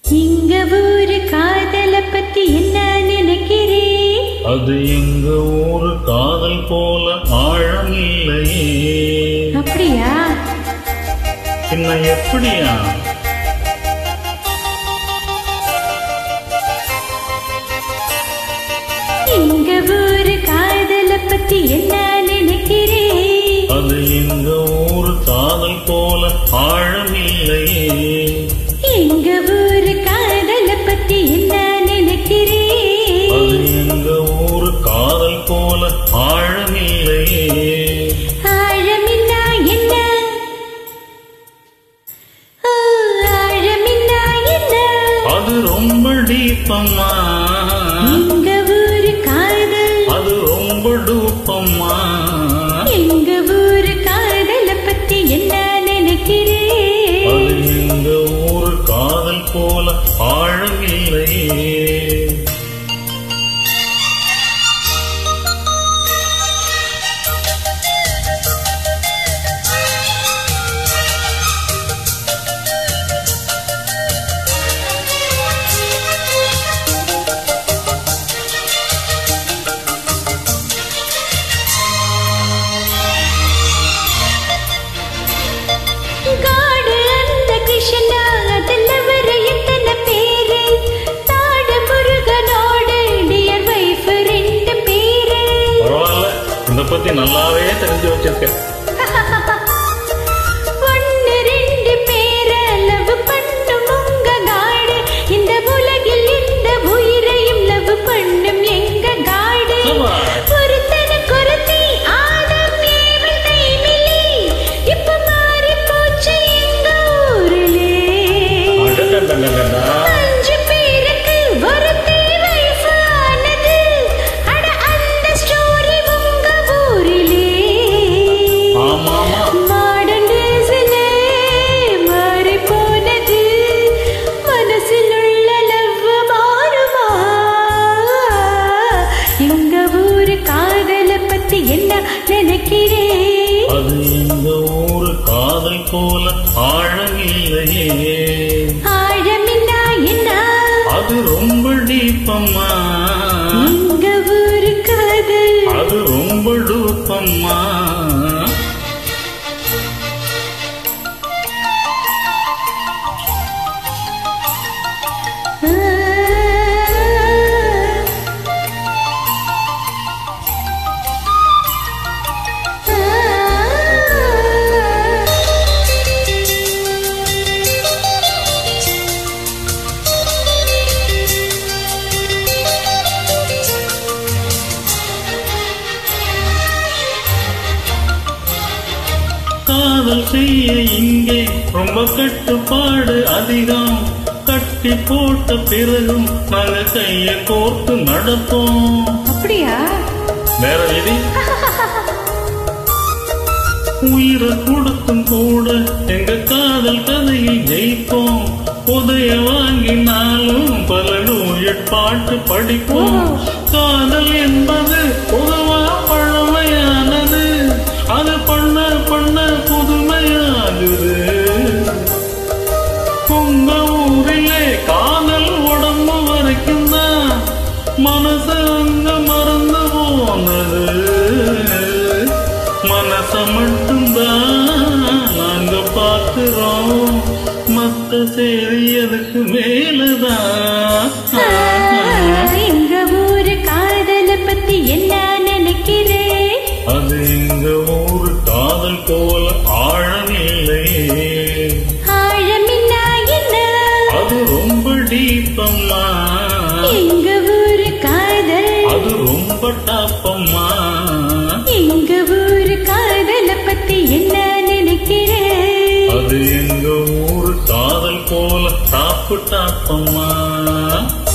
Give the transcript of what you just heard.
இங்க ஊரு காதல பத்தி என்ன நினைக்கிறே அது எங்க ஊரு காதல் போல ஆழம் இல்லையே அப்படியா பின்ன எப்படியா இங்க ஊரு காதல பத்தி என்ன நினைக்கிறே அது எங்க ஊரு காதல் போல ஆழம் இல்லையே எங்க ஊரு காதல பத்தி என்ன நினைக்கிறே அது எங்க ஊரு காதல் போல ஆழம் இல்லையே ஆழமின்னா என்ன ஓ, ஆழமின்னா என்ன அது ரொம்ப டீப்பம்மா எங்க ஊரு காதல் அது ரொம்ப டூப்பம்மா எங்க ஊரு காதல பத்தி என்ன நினைக்கிறே அது எங்க ஊரு காதல் போல ஆழம் இல்லையே காடு அந்த கிருஷ்ணா அதுல வர எத்தனை பேரு தாடு முருகனோடு டியர் வைஃப் ரெண்டு பேரு பரவாயில்ல இத பத்தி நல்லாவே தெரிஞ்சு வச்சிருக்க ஒன்னு ரெண்டு பேர லவ் பண்ணும் உங்க காடு இந்த உலகில் இந்த உயிரையும் லவ் பண்ணும் எங்க காடு ஆமா. ஒருத்தனை கொருத்தி ஆதம் ஏவல் தைமிலி இப்ப மாறி போச்சு எங்க ஊரிலே அடடடடடடா. அஞ்சு பேருக்கு ஒருத்தி wife ஆனது. அட அந்த story உங்க ஊரிலே. ஆமாமா Modern daysலே மாறிப் போனது. மனசில் உள்ள love மாறுமா? எங்க ஊரு காதல பத்தி என்ன நினைக்கிறே அது எங்க ஊரு காதல் போல ஆழம் இல்லையே ஆழமின்னா என்ன அது ரொம்ப டீப்பம்மா எங்க ஊரு காதல் அது ரொம்ப டூப்பம்மா காதல் செய்ய இங்கே ரொம்ப கட்டுப்பாடு அதிகம் கட்டி போட்ட பிறகும் நாங்க கைய கோர்த்து நடப்போம் அப்படியா வேற விதி உயிரை கொடுத்தும் கூட எங்க காதல் கதையில் ஜெயிப்போம் உதய வாங்கினாலும் பல நூல் பாட்டு படிப்போம் காதல் என்பது பொதுவா பழமையானது அது பண்ண பண்ண புதுமையாகுது உங்க ஊரிலே காதல் உடம்பு வரைக்கும் தான் மனசு அங்க மறந்து போனது மனச மட்டும்தான் நாங்க பார்க்கிறோம் மத்த செய்தி எதுக்கு மேலதான் எங்க ஊரு காதல பத்தி என்ன நினைக்கிறே அது எங்க ஊரு காதல் போல ஆழம் இல்லையே ஆழமின்னா என்ன அது ரொம்ப டீப்பம்மா எங்க ஊரு காதல் அது ரொம்ப டாப்பம்மா எங்க ஊரு காதல பத்தி என்ன நினைக்கிறே அது எங்க ஊரு காதல் போல டாப்பு டாப்பம்மா